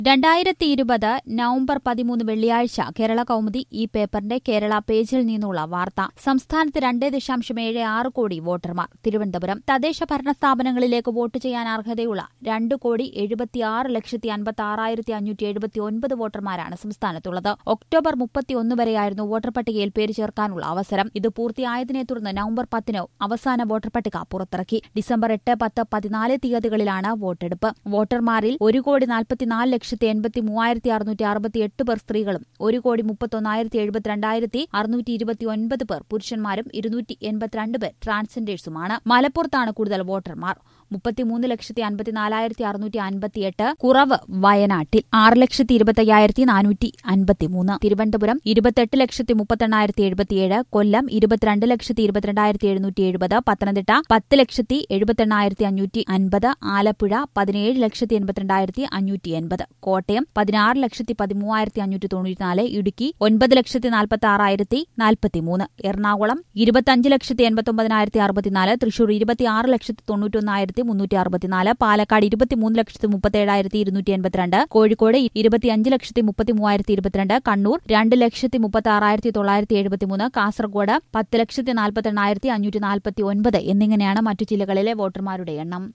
രണ്ടായിരത്തി ഇരുപത് നവംബർ പതിമൂന്ന് വെള്ളിയാഴ്ച കേരള കൗമുദി ഈ പേപ്പറിന്റെ കേരള പേജിൽ നിന്നുള്ള വാർത്ത സംസ്ഥാനത്ത് രണ്ട് ദശാംശം ഏഴ് ആറ് കോടി വോട്ടർമാർ തിരുവനന്തപുരം തദ്ദേശ ഭരണ സ്ഥാപനങ്ങളിലേക്ക് വോട്ട് ചെയ്യാൻ അർഹതയുള്ള രണ്ട് കോടി എഴുപത്തിയാറ് ലക്ഷത്തി അൻപത്തി ആറായിരത്തി അഞ്ഞൂറ്റി എഴുപത്തി ഒൻപത് വോട്ടർമാരാണ് സംസ്ഥാനത്തുള്ളത് ഒക്ടോബർ മുപ്പത്തിയൊന്ന് വരെയായിരുന്നു വോട്ടർ പട്ടികയിൽ പേര് ചേർക്കാനുള്ള അവസരം ഇത് പൂർത്തിയായതിനെ തുടർന്ന് നവംബർ പത്തിന് അവസാന വോട്ടർ പട്ടിക പുറത്തിറക്കി ഡിസംബർ എട്ട് പത്ത് പതിനാല് തീയതികളിലാണ് വോട്ടെടുപ്പ് വോട്ടർമാരിൽ ഒരു കോടി നാൽപ്പത്തിനാല് ലക്ഷത്തി എൺപത്തി മൂവായിരത്തി അറുന്നൂറ്റി അറുപത്തി എട്ട് പേർ സ്ത്രീകളും ഒരു കോടി മുപ്പത്തൊന്നായിരത്തി എഴുപത്തിരണ്ടായിരത്തി അറുന്നൂറ്റി ഇരുപത്തി ഒൻപത് പേർ പുരുഷന്മാരും ഇരുന്നൂറ്റി എൺപത്തിരണ്ട് പേർ ട്രാൻസ്ജെൻഡേഴ്സുമാണ് മലപ്പുറത്താണ് കൂടുതൽ വോട്ടർമാർ മുപ്പത്തിമൂന്ന് ലക്ഷത്തി അൻപത്തിനാലായിരത്തി അറുന്നൂറ്റി അൻപത്തിയെട്ട് കുറവ് വയനാട്ടിൽ ആറ് ലക്ഷത്തി ഇരുപത്തയ്യായിരത്തി നാനൂറ്റി അൻപത്തിമൂന്ന് തിരുവനന്തപുരം ഇരുപത്തെട്ട് ലക്ഷത്തി മുപ്പത്തെണ്ണായിരത്തി എഴുപത്തിയേഴ് കൊല്ലം ഇരുപത്തിരണ്ട് ലക്ഷത്തി ഇരുപത്തിരണ്ടായിരത്തി എഴുന്നൂറ്റി എഴുപത് പത്തനംതിട്ട പത്ത് ലക്ഷത്തി എഴുപത്തെണ്ണായിരത്തി അഞ്ഞൂറ്റി അൻപത് ആലപ്പുഴ പതിനേഴ് ലക്ഷത്തി എൺപത്തിരണ്ടായിരത്തി അഞ്ഞൂറ്റി എൺപത് കോട്ടയം പതിനാറ് ലക്ഷത്തി പതിമൂവായിരത്തി അഞ്ഞൂറ്റി തൊണ്ണൂറ്റിനാല് ഇടുക്കി ഒൻപത് ലക്ഷത്തി നാൽപ്പത്തി ആറായിരത്തി നാൽപ്പത്തിമൂന്ന് എറണാകുളം ഇരുപത്തിയഞ്ച് ലക്ഷത്തി എൺപത്തൊമ്പതിനായിരത്തി അറുപത്തിനാല് തൃശൂർ ഇരുപത്തിയാറ് ലക്ഷത്തി തൊണ്ണൂറ്റൊന്നായിരത്തി മുന്നൂറ്റി അറുപത്തിനാല് പാലക്കാട് ഇരുപത്തിമൂന്ന് ലക്ഷത്തി മുപ്പത്തേഴായിരത്തി ഇരുന്നൂറ്റി എൺപത്തിരണ്ട് കോഴിക്കോട് ഇരുപത്തിയഞ്ച് ലക്ഷത്തി മുപ്പത്തി മൂവായിരത്തി ഇരുപത്തിരണ്ട് കണ്ണൂർ രണ്ട് ലക്ഷത്തി മുപ്പത്തി ആറായിരത്തി തൊള്ളായിരത്തി എഴുപത്തിമൂന്ന് കാസർഗോഡ് പത്ത് ലക്ഷത്തി നാൽപ്പത്തി എണ്ണായിരത്തി അഞ്ഞൂറ്റി നാൽപ്പത്തി ഒൻപത് എന്നിങ്ങനെയാണ് മറ്റു ജില്ലകളിലെ വോട്ടർമാരുടെ എണ്ണം